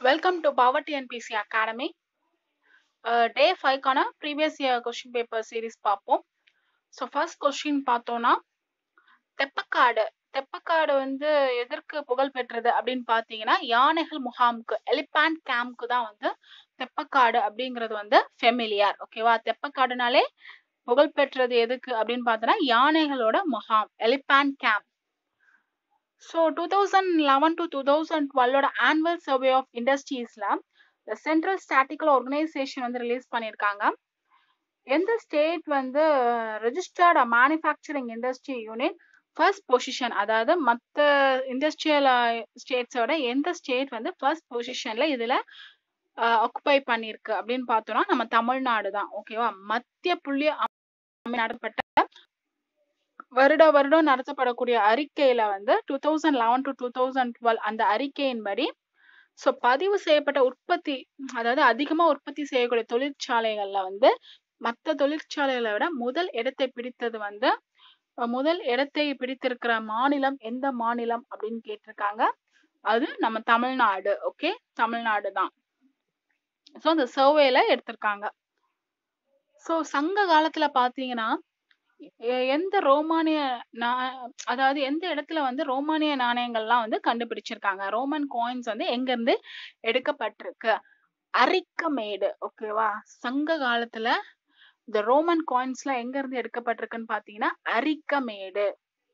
welcome to power TNPSC academy day ஃபைவ்க்கான previous year question paper series பார்ப்போம் so first question பார்த்தோம்னா தெப்பக்காடு தெப்பக்காடு வந்து எதற்கு புகழ் பெற்றது அப்படின்னு பார்த்தீங்கன்னா யானைகள் முகாமுக்கு எலிபாண்ட் கேம்ப்க்கு தான் வந்து தெப்பக்காடு அப்படிங்கிறது வந்து ஃபெமிலியார் ஓகேவா தெப்பக்காடுனாலே புகழ் பெற்றது எதுக்கு அப்படின்னு பார்த்தோன்னா யானைகளோட முகாம் elephant camp so two thousand eleven to two thousand டுவெல்லோட ஆனுவல் சர்வே ஆஃப் இண்டஸ்ட்ரீஸ்ல சென்ட்ரல் ஸ்டாட்டிக்கல் ஆர்கனைசேஷன் வந்து ரிலீஸ் பண்ணியிருக்காங்க எந்த ஸ்டேட் வந்து registered manufacturing industry unit first position அதாவது மற்ற இண்டஸ்ட்ரியல் ஸ்டேட்ஸோட எந்த ஸ்டேட் வந்து ஃபர்ஸ்ட் பொசிஷன்ல இதுல ஆக்குபை பண்ணிருக்கு அப்படின்னு பார்த்தோம்னா நம்ம தமிழ்நாடு தான் ஓகேவா மத்திய புள்ளி நடத்தப்பட்ட வருட வருடம் நடத்தப்படக்கூடிய அறிக்கையில வந்து two thousand eleven to two thousand twelve அந்த அறிக்கையின்படி ஸோ பதிவு செய்யப்பட்ட உற்பத்தி அதாவது அதிகமா உற்பத்தி செய்யக்கூடிய தொழிற்சாலைகள்ல வந்து மற்ற தொழிற்சாலைகளை விட முதல் இடத்தை பிடித்தது வந்து முதல் இடத்தை பிடித்திருக்கிற மாநிலம் எந்த மாநிலம் அப்படின்னு கேட்டிருக்காங்க அது நம்ம தமிழ்நாடு ஓகே தமிழ்நாடு தான் ஸோ அந்த சர்வேல எடுத்திருக்காங்க ஸோ சங்க காலத்துல பாத்தீங்கன்னா எந்த ரோமானிய அதாவது எந்த இடத்துல வந்து ரோமானிய நாணயங்கள்லாம் வந்து கண்டுபிடிச்சிருக்காங்க ரோமன் காயின்ஸ் வந்து எங்க இருந்து எடுக்கப்பட்டிருக்கு அரிக்கமேடு ஓகேவா சங்க காலத்துல இந்த ரோமன் காயின்ஸ்லாம் எங்க இருந்து எடுக்கப்பட்டிருக்குன்னு பாத்தீங்கன்னா Arikamedu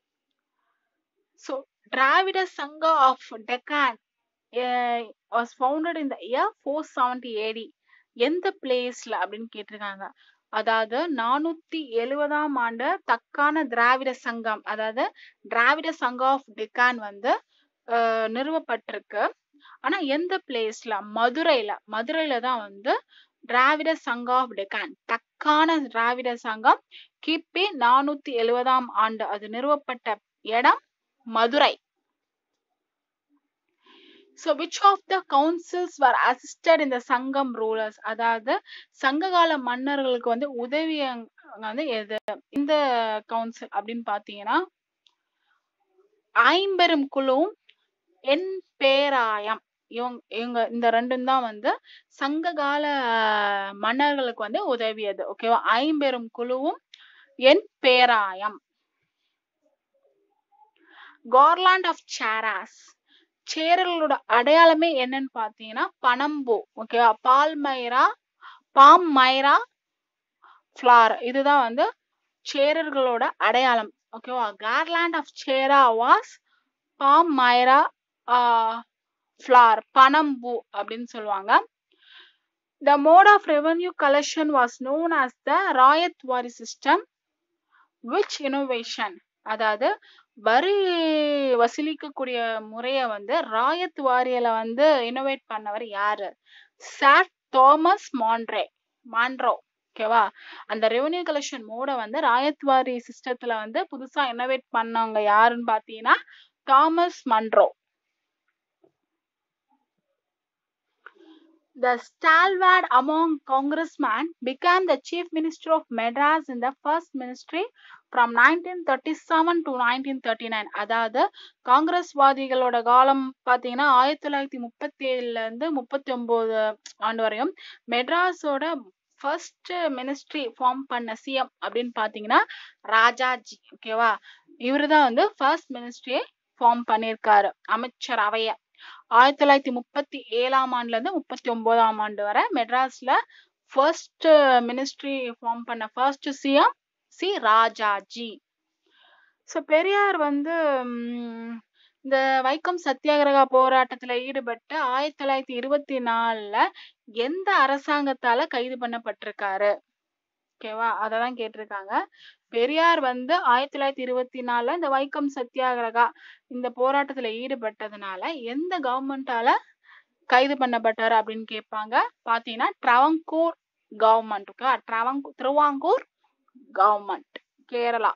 so Dravida Sangha of Deccan was founded in the year four seventy AD எந்த பிளேஸ்ல அப்படின்னு கேட்டிருக்காங்க அதாவது நானூத்தி எழுவதாம் ஆண்டு தக்கான திராவிட சங்கம் அதாவது திராவிட சங்கம் ஆஃப் டெக்கான் வந்து நிறுவப்பட்டிருக்கு ஆனா எந்த பிளேஸ்ல மதுரையில மதுரையில தான் வந்து திராவிட சங்கம் ஆஃப் டெக்கான் தக்கான திராவிட சங்கம் கிபி நானூத்தி எழுவதாம் ஆண்டு அது நிறுவப்பட்ட இடம் Madurai so which of the councils were assisted இந்த சங்கம் ரூலர்ஸ் அதாவது சங்ககால மன்னர்களுக்கு வந்து உதவி வந்து எது இந்த கவுன்சில் அப்படின்னு பாத்தீங்கன்னா ஐம்பெரும் குழுவும் என் பேராயம் இவங்க இவங்க இந்த ரெண்டும் தான் வந்து சங்ககால மன்னர்களுக்கு வந்து உதவியது ஓகேவா ஐம்பெரும் குழுவும் என் பேராயம் கார்லாண்ட் ஆஃப் சேராஸ் சேரர்களோட அடையாளமே என்னன்னு பாத்தீங்கன்னா பனம்பூ ஓகேவா பால்மைரா பாம் மைரா ஃபிளார் இதுதான் வந்து சேரர்களோட அடையாளம் ஓகேவா garland of Chera was palmyra flower பனம்பூ அப்படின்னு சொல்லுவாங்க the mode of revenue collection was known as the ryotwari system which innovation அதாவது வரி வசூலிக்கக்கூடிய முறைய வந்து ராயத் வாரியல வந்து இனோவேட் பண்ணவர் யாரு சார் தோமஸ் மாண்ட்ரே மாண்ட்ரோ ஓகேவா அந்த ரெவன்யூ கலெக்ஷன் மோட வந்து ராயத் வாரி சிஸ்டத்துல வந்து புதுசா இனோவேட் பண்ணவங்க யாருன்னு பாத்தீங்கன்னா Thomas Munro The stalwart among congressmen became the chief minister of Madras in the first ministry from 1937 to 1939 அதாவது காங்கிரஸ்வாதிகளோட காலம் பாத்தீங்கன்னா ஆயிரத்தி தொள்ளாயிரத்தி முப்பத்தி ஏழுல இருந்து முப்பத்தி ஒன்பது ஆண்டு வரையும் மெட்ராஸோட ஃபர்ஸ்ட் மினிஸ்ட்ரி ஃபார்ம் பண்ண சிஎம் அப்படின்னு பாத்தீங்கன்னா ராஜாஜி ஓகேவா இவரு தான் வந்து ஃபர்ஸ்ட் மினிஸ்ட்ரியை ஃபார்ம் பண்ணியிருக்காரு அமைச்சர் அவைய ஆயிரத்தி தொள்ளாயிரத்தி முப்பத்தி ஏழாம் ஆண்டுல இருந்து முப்பத்தி ஒன்பதாம் ஆண்டு வரை மெட்ராஸ்ல ஃபர்ஸ்ட் மினிஸ்ட்ரி ஃபார்ம் பண்ண first CM C Rajaji so Periyar வந்து இந்த வைக்கம் சத்தியாகிரக போராட்டத்துல ஈடுபட்டு ஆயிரத்தி தொள்ளாயிரத்தி இருபத்தி நாலுல எந்த அரசாங்கத்தால கைது பண்ணப்பட்டிருக்காரு ஓகேவா அததான் கேட்டிருக்காங்க பெரியார் வந்து ஆயிரத்தி தொள்ளாயிரத்தி இருபத்தி நாலுல இந்த வைக்கம் சத்தியாகிரகா இந்த போராட்டத்துல ஈடுபட்டதுனால எந்த கவர்மெண்டால கைது பண்ணப்பட்டாரு அப்படின்னு கேட்பாங்க பாத்தீங்கன்னா ட்ரவங்கூர் கவர்மெண்ட் ஓகேவா ட்ரவங்கூர் திருவாங்கூர் கவர்மெண்ட் கேரளா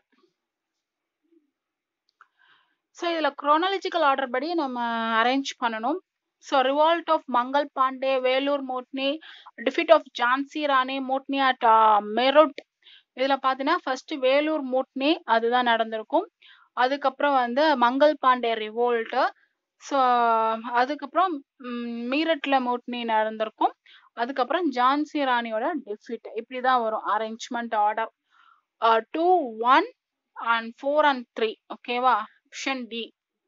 ஸோ இதுல குரோனாலஜிக்கல் ஆர்டர் படி நம்ம அரேஞ்ச் பண்ணணும் so revolt of Mangal Pandey Vellore mutiny defeat of Jhansi Rani mutiny at Meerut இதுல பாத்தீங்கன்னா ஃபர்ஸ்ட் வேலூர் மூட்னி அதுதான் நடந்திருக்கும் அதுக்கப்புறம் வந்து மங்கள் பாண்டே ரிவோல்ட் ஸோ அதுக்கப்புறம் ம், மீரட்ல மோட்னி நடந்திருக்கும் அதுக்கப்புறம் ஜான்சி ராணியோட டெஃபிட் இப்படிதான் வரும் arrangement order two one and four and three ஓகேவா ஆப்ஷன் டி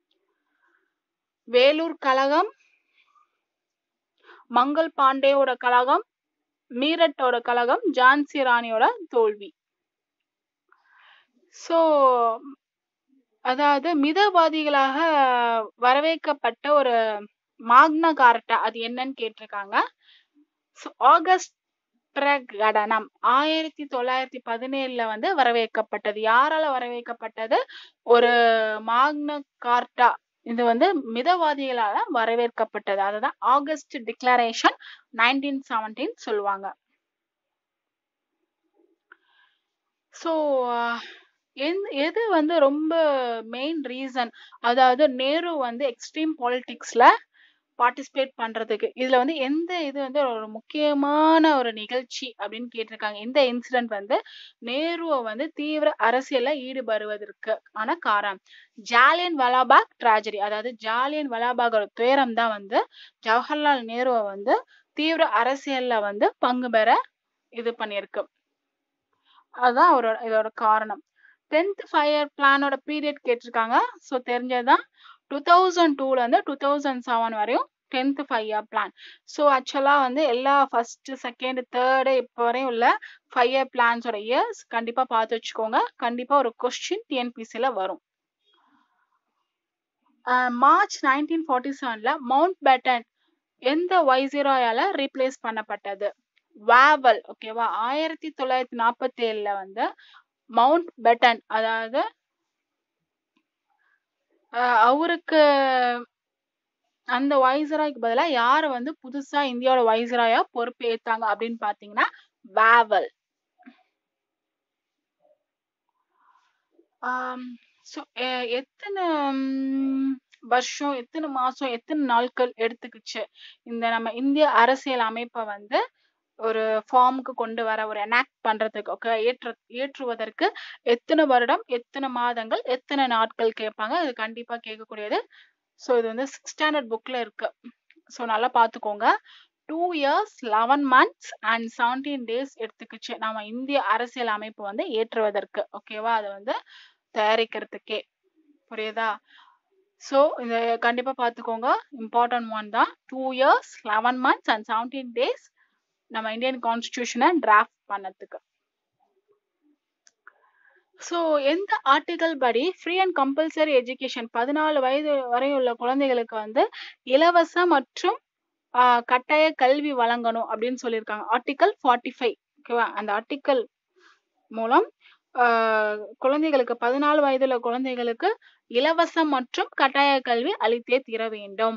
வேலூர் கழகம் மங்கள் பாண்டேவோட கழகம் மீரட்டோட கழகம் ஜான்சி ராணியோட தோல்வி சோ அதாவது மிதவாதிகளாக வரவேற்கப்பட்ட ஒரு மாக்னா கார்ட்டா அது என்னன்னு கேட்டிருக்காங்க So, ஆகஸ்ட் பிரகடனம் ஆயிரத்தி தொள்ளாயிரத்தி பதினேழுல வந்து வரவேற்கப்பட்டது யாரால வரவேற்கப்பட்டது ஒரு மாக்னா கார்ட்டா இது வந்து மிதவாதிகளால வரவேற்கப்பட்டது அதுதான் ஆகஸ்ட் டிக்ளரேஷன் நைன்டீன் செவன்டீன் சொல்லுவாங்க ஸோ எது வந்து ரொம்ப மெயின் ரீசன் அதாவது நேரு வந்து எக்ஸ்ட்ரீம் பாலிடிக்ஸ்ல பார்ட்டிசிபேட் பண்றதுக்கு இதுல வந்து எந்த இது வந்து ஒரு முக்கியமான ஒரு நிகழ்ச்சி அப்படின்னு கேட்டிருக்காங்க எந்த இன்சிடென்ட் வந்து நேருவை வந்து தீவிர அரசியல்ல ஈடுபடுவதற்கு ஆன காரணம் ஜாலியன் வலாபாக் ட்ராஜடி அதாவது ஜாலியன் வலாபாகோட துயரம் தான் வந்து ஜவஹர்லால் நேருவை வந்து தீவிர அரசியல்ல வந்து பங்கு பெற இது பண்ணியிருக்கு அதுதான் அவரோட இதோட காரணம் டென்த் ஃபயர் பிளானோட பீரியட் கேட்டிருக்காங்க ஸோ தெரிஞ்சதுதான் டூ தௌசண்ட் டூல இருந்து டூ தௌசண்ட் செவன் வரையும் tenth five year plan so ஆக்சுவலாக வந்து எல்லா ஃபர்ஸ்ட் செகண்ட் தேர்டு இப்போ வரையும் உள்ள ஃபைவ் இயர் பிளான்ஸோட இயர்ஸ் கண்டிப்பாக பார்த்து வச்சுக்கோங்க கண்டிப்பாக ஒரு கொஸ்டின் டிஎன்பிசியில் வரும் மார்ச் நைன்டீன் ஃபார்ட்டி செவனில் மவுண்ட் பேட்டன் எந்த வைசிராயால ரீப்ளேஸ் பண்ணப்பட்டது வாவல் ஓகேவா ஆயிரத்தி தொள்ளாயிரத்தி நாற்பத்தி ஏழுல வந்து மவுண்ட் பெட்டன் அதாவது அஹ் அவருக்கு அந்த வைசராய்க்கு பதிலா யார் வந்து புதுசா இந்தியாவோட வைசராயா பொறுப்பு ஏத்தாங்க அப்படின்னு பாத்தீங்கன்னா வாவல் ஸோ எத்தனை ம், வருஷம் எத்தனை மாசம் எத்தனை நாட்கள் எடுத்துக்கிச்சு இந்த நம்ம இந்திய அரசியல் அமைப்பை வந்து ஒரு ஃபார்முக்கு கொண்டு வர ஒரு எனாக்ட் பண்றதுக்கு ஓகே ஏற்ற ஏற்றுவதற்கு எத்தனை வருடம் எத்தனை மாதங்கள் எத்தனை நாட்கள் கேட்பாங்க இது கண்டிப்பா கேட்கக்கூடியது ஸோ இது வந்து சிக்ஸ் ஸ்டாண்டர்ட் புக்ல இருக்கு ஸோ நல்லா பார்த்துக்கோங்க two years eleven months and seventeen days எடுத்துக்கிச்சு நம்ம இந்திய அரசியல் அமைப்பு வந்து ஏற்றுவதற்கு ஓகேவா அதை வந்து தயாரிக்கிறதுக்கே புரியுதா ஸோ இதை கண்டிப்பா பார்த்துக்கோங்க இம்பார்ட்டன்ட் ஒன் தான் two years eleven months and seventeen days நம்ம இந்தியன் கான்ஸ்டிடியூஷனை டிராஃப்ட் பண்ணதுக்கு ஸோ எந்த ஆர்டிகல் படி ஃப்ரீ அண்ட் கம்பல்சரி எஜுகேஷன் பதினாலு வயது வரை உள்ள குழந்தைகளுக்கு வந்து இலவச மற்றும் ஆஹ், கட்டாய கல்வி வழங்கணும் அப்படின்னு சொல்லியிருக்காங்க ஆர்டிகல் ஃபார்ட்டி ஃபைவ் ஓகேவா அந்த ஆர்டிக்கல் மூலம் ஆஹ், குழந்தைகளுக்கு பதினாலு வயதுள்ள குழந்தைகளுக்கு இலவசம் மற்றும் கட்டாய கல்வி அளித்தே தீர வேண்டும்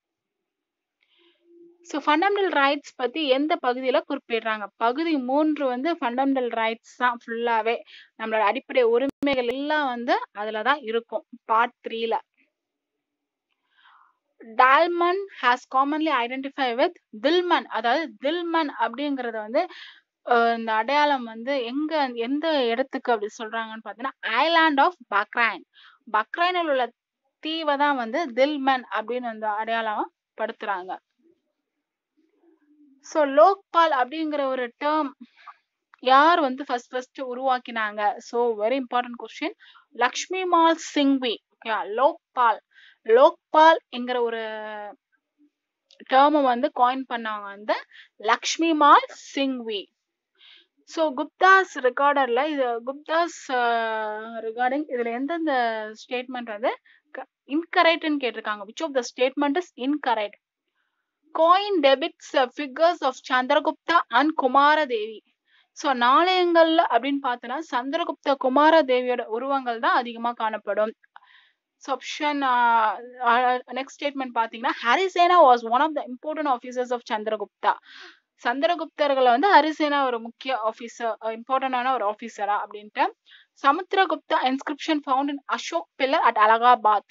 ஸோ ஃபண்டமெண்டல் ரைட்ஸ் பத்தி எந்த பகுதியில குறிப்பிடுறாங்க பகுதி மூன்று வந்து ஃபண்டமெண்டல் ரைட்ஸ் தான் ஃபுல்லாவே நம்மளோட அடிப்படை உரிமைகள் எல்லாம் வந்து அதுல தான் இருக்கும் பார்ட் த்ரீல dolmen has commonly identify with Dilmun அதாவது தில்மன் அப்படிங்கறது வந்து அஹ், இந்த அடையாளம் வந்து எங்க எந்த இடத்துக்கு அப்படி சொல்றாங்கன்னு பார்த்தீங்கன்னா ஐலாண்ட் ஆஃப் பக்ரைன் பக்ரைனில் உள்ள தீவை தான் வந்து தில்மன் அப்படின்னு வந்து அடையாளம் படுத்துறாங்க ஸோ லோக்பால் அப்படிங்கிற ஒரு டேர்ம் யார் வந்து ஃபர்ஸ்ட் ஃபர்ஸ்ட் உருவாக்கினாங்க so very important question Lakshmi Mal Singhvi okay Lokpal Lokpal என்கிற ஒரு டேர்மை வந்து காயின் பண்ணவங்க வந்து லக்ஷ்மி மால் சிங்வி ஸோ குப்தாஸ் ரெக்கார்டர்ல இது குப்தாஸ் ரிகார்டிங் இதுல எந்தெந்த ஸ்டேட்மெண்ட் வந்து இன்கரெக்ட்னு கேட்டிருக்காங்க which of the statement is incorrect coin depicts figures of Chandragupta and Kumaradevi so நாணயங்கள்ல அப்படின்னு பார்த்தோன்னா சந்திரகுப்த குமாரதேவியோட உருவங்கள் தான் அதிகமா காணப்படும் ஸோ ஆப்ஷன் நெக்ஸ்ட் ஸ்டேட்மெண்ட் பார்த்தீங்கன்னா Harisena was one of the important officers of Chandragupta சந்திரகுப்தர்கள் வந்து ஹரிசேனா ஒரு முக்கிய ஆஃபீஸர் இம்பார்ட்டன்டான ஒரு ஆஃபீஸரா அப்படின்ட்டு Samudragupta inscription found in Ashok pillar at Allahabad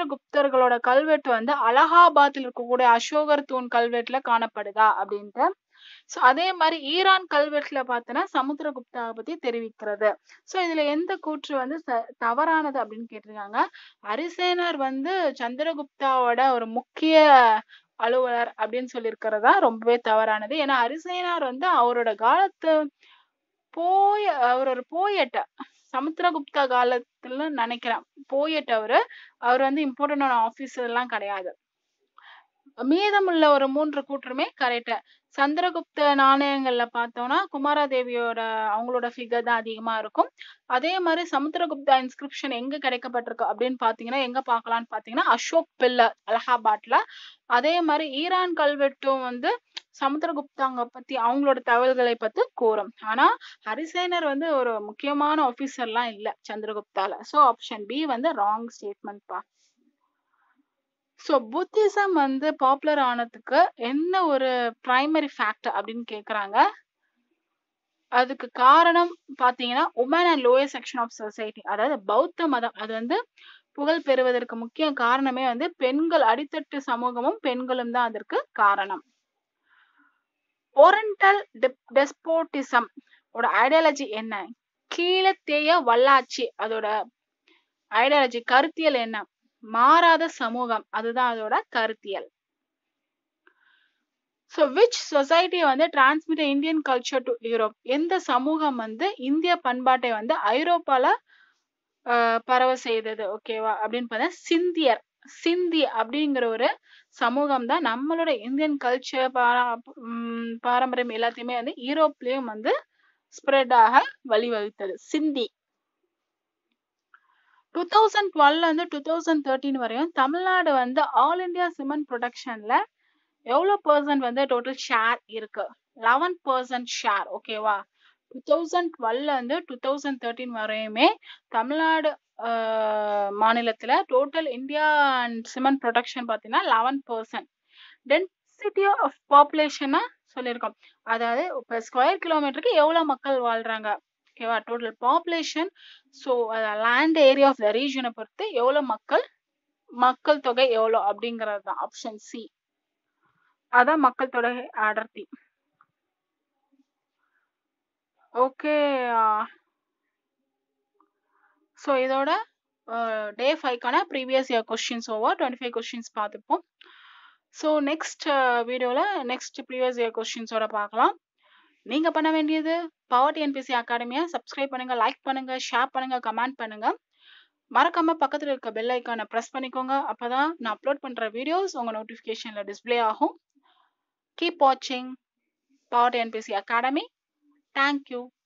சமுத்திரகுப்தர்களோட கல்வெட்டு வந்து அலகாபாத்தில் இருக்கக்கூடிய அசோகர் தூண் கல்வெட்டுல காணப்படுதா அப்படின்ட்டு ஸோ அதே மாதிரி ஈரான் கல்வெட்டுல பார்த்தோன்னா சமுத்திரகுப்தாவை பத்தி தெரிவிக்கிறது ஸோ இதுல எந்த கூற்று வந்து ச- தவறானது அப்படின்னு கேட்டிருக்காங்க அரிசேனர் வந்து சந்திரகுப்தாவோட ஒரு முக்கிய அலுவலர் அப்படின்னு சொல்லியிருக்கிறதா ரொம்பவே தவறானது ஏன்னா அரிசேனார் வந்து அவரோட காலத்து போய அவர் ஒரு போயட்ட சமுத்திரகுப்தா காலத்துல நினைக்கிறேன் போயட் அவரு அவர் வந்து இம்பார்ட்டன்டான ஆபீசர் எல்லாம் கிடையாது மீதமுள்ள ஒரு மூன்று கூற்றுமே கரெக்ட் சந்திரகுப்த நாணயங்கள்ல பார்த்தோம்னா குமாராதேவியோட அவங்களோட ஃபிகர் தான் அதிகமா இருக்கும் அதே மாதிரி சமுத்திரகுப்தா இன்ஸ்கிரிப்ஷன் எங்க கிடைக்கப்பட்டிருக்கு அப்படின்னு பாத்தீங்கன்னா எங்க பார்க்கலாம்னு பாத்தீங்கன்னா அசோக் பில்லர் அலகாபாத்ல அதே மாதிரி ஈரான் கல்வெட்டும் வந்து சமுத்திரகுப்தாங்க பத்தி அவங்களோட தகவல்களை பத்தி கூறும் ஆனா ஹரிசேனர் வந்து ஒரு முக்கியமான ஆபீசர்லாம் இல்ல சந்திரகுப்தால சோ ஆப்ஷன் பி வந்து ராங் ஸ்டேட்மெண்ட் பா ஸோ புத்திசம் வந்து பாப்புலர் ஆனதுக்கு என்ன ஒரு பிரைமரி ஃபேக்டர் அப்படின்னு கேக்குறாங்க அதுக்கு காரணம் பாத்தீங்கன்னா woman and lower section of society அதாவது பௌத்த மதம் அது வந்து புகழ் பெறுவதற்கு முக்கிய காரணமே வந்து பெண்கள் அடித்தட்டு சமூகமும் பெண்களும் தான் அதற்கு காரணம் ஓரண்டல் டெஸ்போட்டிசம் ஓட ஐடியாலஜி என்ன கீழத்தேய வல்லாட்சி அதோட ஐடியாலஜி கருத்தியல் என்ன மாறாத சமூகம் அதுதான் அதோட கருத்தியல் ஸோ விச் சொசைட்டி வந்து transmit Indian culture to Europe எந்த சமூகம் வந்து இந்திய பண்பாட்டை வந்து ஐரோப்பால ஆஹ் பரவ செய்தது ஓகேவா அப்படின்னு பார்த்தா சிந்தியர் சிந்தி அப்படிங்கிற ஒரு சமூகம் தான் நம்மளோட இந்தியன் கல்ச்சர் பாரா உம் பாரம்பரியம் எல்லாத்தையுமே வந்து யூரோப்லயும் வந்து ஸ்ப்ரெட் ஆக வழிவகுத்தது சிந்தி டூ தௌசண்ட் டுவெல்ல இருந்து டூ தௌசண்ட் தேர்ட்டின் வரையும் தமிழ்நாடு வந்து ஆல் இந்தியா சிமெண்ட் ப்ரொடக்ஷன்ல எவ்வளோ பர்சன்ட் வந்து டோட்டல் ஷேர் இருக்கு லெவன் பர்சன்ட் ஷேர் ஓகேவா டூ தௌசண்ட் டுவெல்ல இருந்து டூ தௌசண்ட் தேர்ட்டின் வரையுமே தமிழ்நாடு ஆஹ், மாநிலத்துல total India and cement production பார்த்தீங்கன்னா லெவன் பர்சன்ட் டென்சிட்டி ஆஃப் பாப்புலேஷனா சொல்லியிருக்கோம் அதாவது இப்போ ஸ்கொயர் கிலோமீட்டருக்கு எவ்வளோ மக்கள் வாழ்றாங்க ஓகேவா total population so land area of the ரீஜனை பொறுத்து எவ்வளோ மக்கள் மக்கள் தொகை எவ்வளோ அப்படிங்கிறது தான் ஆப்ஷன் சி அதான் மக்கள் தொகை அடர்த்தி ஓகே ஸோ இதோட டே ஃபைவ்க்கான previous year questions over twenty five questions பார்த்துப்போம் ஸோ நெக்ஸ்ட் வீடியோவில் நெக்ஸ்ட் ப்ரீவியஸ் இயர் கொஸ்டின்ஸோட பார்க்கலாம் நீங்கள் பண்ண வேண்டியது பவர் டிஎன்பிசி அகாடமியை சப்ஸ்கிரைப் பண்ணுங்க லைக் பண்ணுங்க ஷேர் பண்ணுங்க கமெண்ட் பண்ணுங்க மறக்காம பக்கத்தில் இருக்க பெல் ஐக்கானை ப்ரெஸ் பண்ணிக்கோங்க அப்பதான் நான் அப்லோட் பண்ற வீடியோஸ் உங்க நோட்டிஃபிகேஷன்ல டிஸ்ப்ளே ஆகும் கீப் வாட்சிங் பவர் டிஎன்பிசி அகாடமி தேங்க்யூ